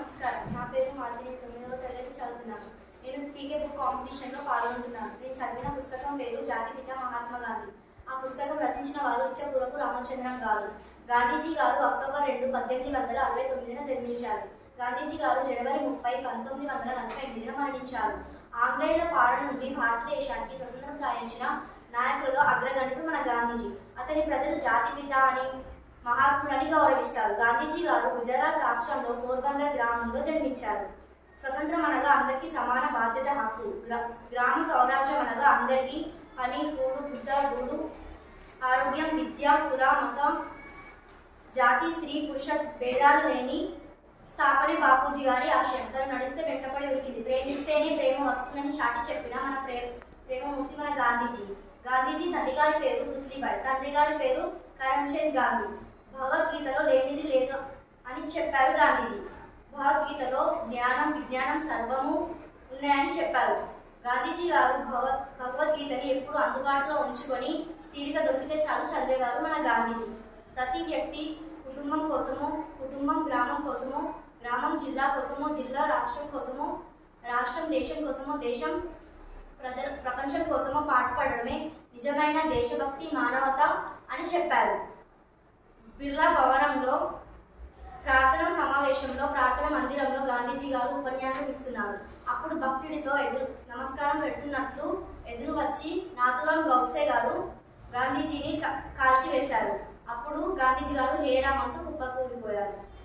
నమస్కారం నా పేరు మాధవి తొమ్మిదవ తరగతి చదువుతున్నాను నేను స్పీకే బుక్ కాంపిటీషన్లో పాల్గొంటున్నాను నేను చదివిన పుస్తకం పేరు జాతిపిత మహాత్మా గాంధీ ఆ పుస్తకం రచించిన వారు ఇచ్చపురపు రామచంద్రం గారు గాంధీజీ గారు అక్టోబర్ రెండు పద్దెనిమిది వందల అరవై తొమ్మిదిన జన్మించారు గాంధీజీ గారు జనవరి ముప్పై పంతొమ్మిది వందల నలభై ఎనిమిదిన మరణించారు ఆంగ్లేయుల పాలన నుండి భారతదేశానికి స్వతంత్రం సాధించిన నాయకులలో అగ్రగణ్యుడు మన గాంధీజీ అతని ప్రజలు జాతిపిత అని మహాత్ములని గౌరవిస్తారు గాంధీజీ గారు గుజరాత్ రాష్ట్రంలో పోర్బందర్ గ్రామంలో జన్మించారు స్వతంత్రం అనగా అందరికీ సమాన బాధ్యత హక్కు గ్రా- గ్రామ స్వరాజ్యం అనగా అందరికీ పని కూడు గుడ్డ గూడు ఆరోగ్యం విద్య కుల మతం జాతి స్త్రీ పురుష భేదాలు లేని స్థాపనే బాపూజీ గారి ఆశయం తను నడిస్తే వెంటపడి ఉరికింది ప్రేమిస్తేనే ప్రేమ వస్తుందని చాటి చెప్పిన మన ప్రే ప్రేమమూర్తి మన గాంధీజీ గాంధీజీ తల్లి గారి పేరు పుత్లిబాయ్ తండ్రి గారి పేరు కరమ్చంద్ గాంధీ భగవద్గీతలో లేనిది లేదు అని చెప్పారు గాంధీజీ భగవద్గీతలో జ్ఞానం విజ్ఞానం సర్వము ఉన్నాయని చెప్పారు గాంధీజీ గారు భగవద్ భగవద్గీతని ఎప్పుడు అందుబాటులో ఉంచుకొని తీరిక దొరికితే చాలు చదివేవారు మన గాంధీజీ ప్రతి వ్యక్తి కుటుంబం కోసము కుటుంబం గ్రామం కోసము గ్రామం జిల్లా కోసము జిల్లా రాష్ట్రం కోసము రాష్ట్రం దేశం కోసము దేశం ప్రజ ప్రపంచం కోసము పాటుపడడమే నిజమైన దేశభక్తి మానవత అని చెప్పారు బిర్లా భవనంలో ప్రార్థనా సమావేశంలో ప్రార్థన మందిరంలో గాంధీజీ గారు ఉపన్యాసం ఇస్తున్నారు అప్పుడు భక్తుడితో ఎదురు నమస్కారం పెడుతున్నట్లు ఎదురు వచ్చి నాథురాం గౌడ్సే గారు గాంధీజీని కా- కాల్చివేశారు అప్పుడు గాంధీజీ గారు హేరామ్ అంటూ కుప్పకూలిపోయారు